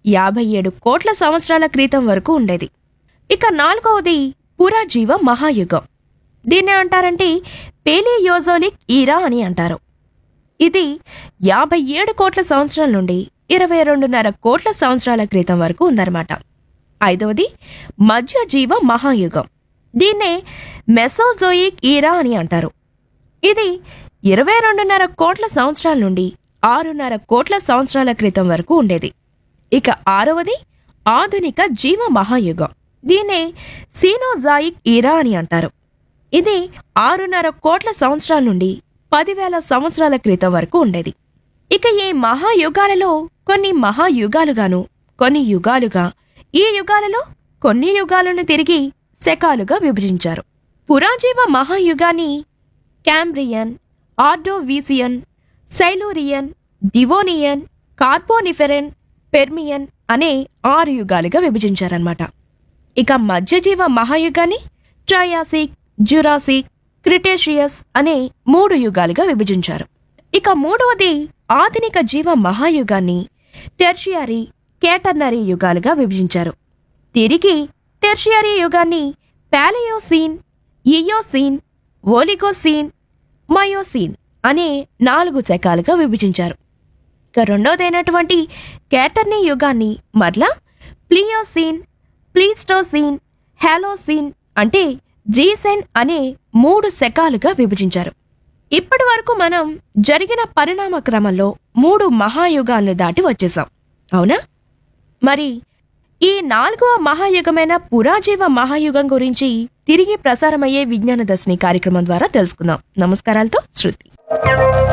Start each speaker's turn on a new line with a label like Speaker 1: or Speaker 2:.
Speaker 1: యాభై ఏడు కోట్ల సంవత్సరాల క్రితం వరకు ఉండేది ఇక నాలుగవది పురాజీవ మహాయుగం దీన్ని అంటారంటే పేలియోజోలిక్ ఈరా అని అంటారు ఇది యాభై ఏడు కోట్ల సంవత్సరాల నుండి ఇరవై రెండున్నర కోట్ల సంవత్సరాల క్రితం వరకు ఉందన్నమాట ఐదవది మధ్యజీవ మహాయుగం దీన్నే మెసోజోయిక్ ఈరా అని అంటారు ఇది ఇరవై రెండున్నర కోట్ల సంవత్సరాల నుండి ఆరున్నర కోట్ల సంవత్సరాల క్రితం వరకు ఉండేది ఇక ఆరవది ఆధునిక జీవ మహాయుగం దీన్నే సీనోజాయిక్ ఈరా అని అంటారు ఇది ఆరున్నర కోట్ల సంవత్సరాల నుండి పదివేల సంవత్సరాల క్రితం వరకు ఉండేది ఇక ఈ మహాయుగాలలో కొన్ని మహాయుగాలుగాను కొన్ని యుగాలుగా ఈ యుగాలలో కొన్ని యుగాలను తిరిగి శకాలుగా విభజించారు పురాజీవ మహాయుగాన్ని Cambrian Ordovician Silurian Devonian Carboniferous Permian అనే ఆరు యుగాలుగా విభజించారన్నమాట ఇక మధ్యజీవ మహాయుగాన్ని ట్రయాసిక్ జురాసిక్ క్రిటేషియస్ అనే మూడు యుగాలుగా విభజించారు ఇక మూడవది ఆధునిక జీవ మహాయుగాన్ని టెర్షియరీ కేటర్నరీ యుగాలుగా విభజించారు తిరిగి టెర్షియరీ యుగాన్ని పాలియోసీన్ ఇయోసీన్ ఓలిగోసీన్ మయోసీన్ అనే నాలుగు శకాలుగా విభజించారు ఇక రెండవదైనటువంటి కేటర్నీ యుగాన్ని మరలా ప్లియోసీన్ ప్లీస్టోసీన్ హాలోసీన్ అంటే జీసెన్ అనే మూడు శకాలుగా విభజించారు ఇప్పటి వరకు మనం జరిగిన పరిణామ క్రమంలో మూడు మహాయుగాలను దాటి వచ్చేసాం అవునా మరి ఈ నాలుగవ మహాయుగమైన పురాజీవ మహాయుగం గురించి తిరిగి ప్రసారమయ్యే విజ్ఞాన దర్శిని కార్యక్రమం ద్వారా తెలుసుకుందాం నమస్కారాలతో శృతి